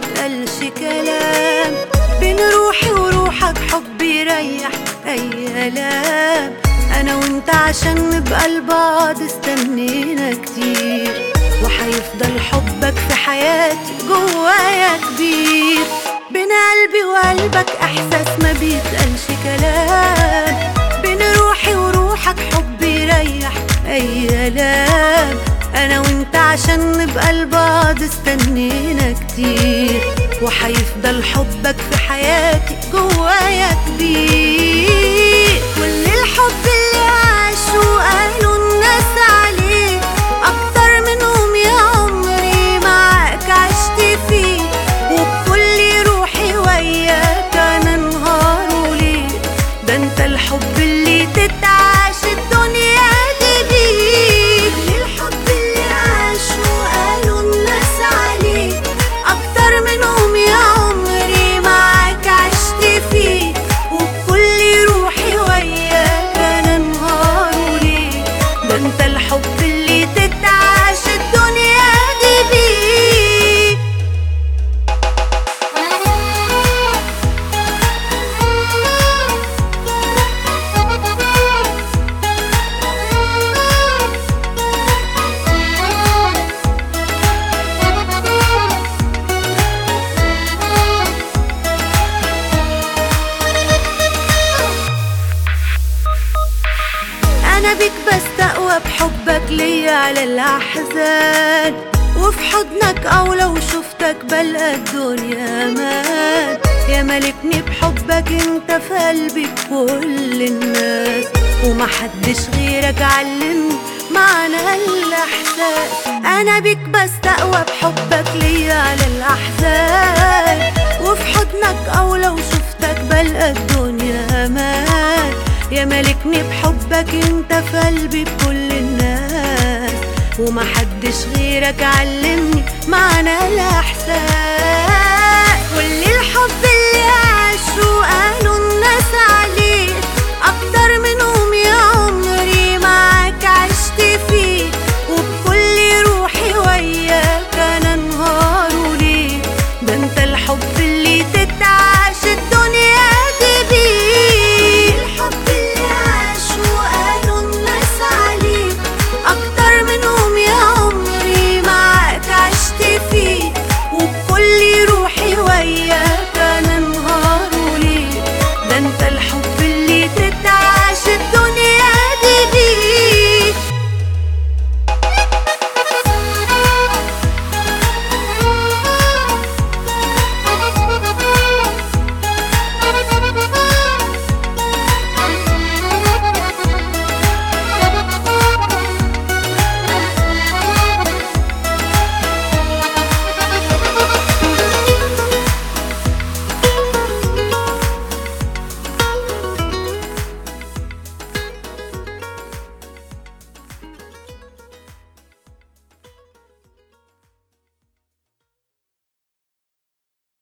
بيتقالش كلام بين روحي وروحك حب يريح اي كلام انا وانت عشان نبقى لبعض استنينا كتير وحيفضل حبك في حياتي جوايا كبير بين قلبي وقلبك احساس ما بيتقالش كلام بين روحي وروحك حب يريح اي كلام انا وانت عشان نبقى لبعض استنينا كتير وحيفضل حبك في حياتي جوايا كبير كل الحب اللي عاشوا قالوا الناس عليه اكتر منهم يا عمري معاك عشت فيه وبكل روحي وياك انا نهار وليل ده انت الحب اللي تتعاش الدنيا دي بيه كل الحب اللي عاشوا قالوا الناس عليه اكتر منهم يا عمري معاك عشت فيه وبكل روحي وياك انا نهار وليل ده انت الحب اللي تتعاش الدنيا دي بيه انا بيك بستقوى بحبك ليا على الاحزان وفي حضنك او لو شفتك بلقى الدنيا امان يا ملكني بحبك انت في قلبي كل الناس ومحدش غيرك علمني معنى الاحساس انا بيك بستقوى بحبك ليا على الاحزان وفي حضنك او لو شفتك بلقى الدنيا امان يا ملكني بحبك انت في قلبي بكل الناس ومحدش غيرك علمني معنى الاحساس كل الحب اللي عاشوا قالوا الناس